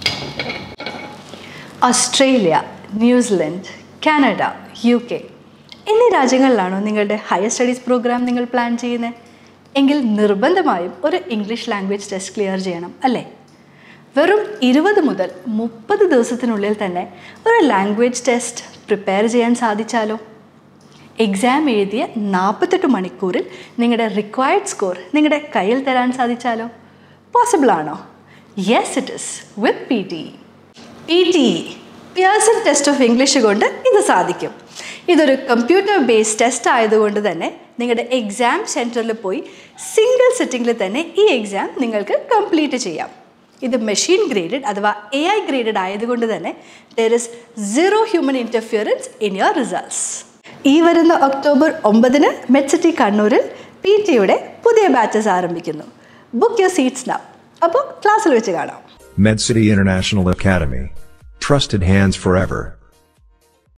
Australia New Zealand Canada U K എന്നീ രാജ്യങ്ങളിലാണോ നിങ്ങളുടെ ഹയർ സ്റ്റഡീസ് പ്രോഗ്രാം നിങ്ങൾ പ്ലാൻ ചെയ്യുന്നത് എങ്കിൽ നിർബന്ധമായും ഒരു ഇംഗ്ലീഷ് ലാംഗ്വേജ് ടെസ്റ്റ് ക്ലിയർ ചെയ്യണം അല്ലേ വെറും ഇരുപത് മുതൽ മുപ്പത് ദിവസത്തിനുള്ളിൽ തന്നെ ഒരു ലാംഗ്വേജ് ടെസ്റ്റ് പ്രിപ്പയർ ചെയ്യാൻ സാധിച്ചാലോ എക്സാം എഴുതിയ നാൽപ്പത്തെട്ട് മണിക്കൂറിൽ നിങ്ങളുടെ റിക്വയർഡ് സ്കോർ നിങ്ങളുടെ കയ്യിൽ തരാൻ സാധിച്ചാലോ പോസിബിൾ ആണോ yes it is with P T P T Pearson test of English കൊണ്ട് ഇത് സാധിക്കും ഇതൊരു കമ്പ്യൂട്ടർ ബേസ്ഡ് ടെസ്റ്റ് ആയതുകൊണ്ട് തന്നെ നിങ്ങളുടെ എക്സാം സെൻറ്ററിൽ പോയി സിംഗിൾ സിറ്റിങ്ങിൽ തന്നെ ഈ എക്സാം നിങ്ങൾക്ക് കംപ്ലീറ്റ് ചെയ്യാം ഇത് മെഷീൻ ഗ്രേഡഡ് അഥവാ എ ഐ ഗ്രേഡഡ് ആയതുകൊണ്ട് തന്നെ there is zero human interference in your results ഈ വരുന്ന ഒക്ടോബർ ഒമ്പതിന് മെഡ്സിറ്റി കണ്ണൂരിൽ പി ടിയുടെ പുതിയ ബാച്ചസ് ആരംഭിക്കുന്നു ബുക്ക് യുവർ സീറ്റ്സ് നൗ അപ്പോൾ ക്ലാസ്സിൽ വെച്ച് കാണാം MedCity International Academy. Trusted hands forever.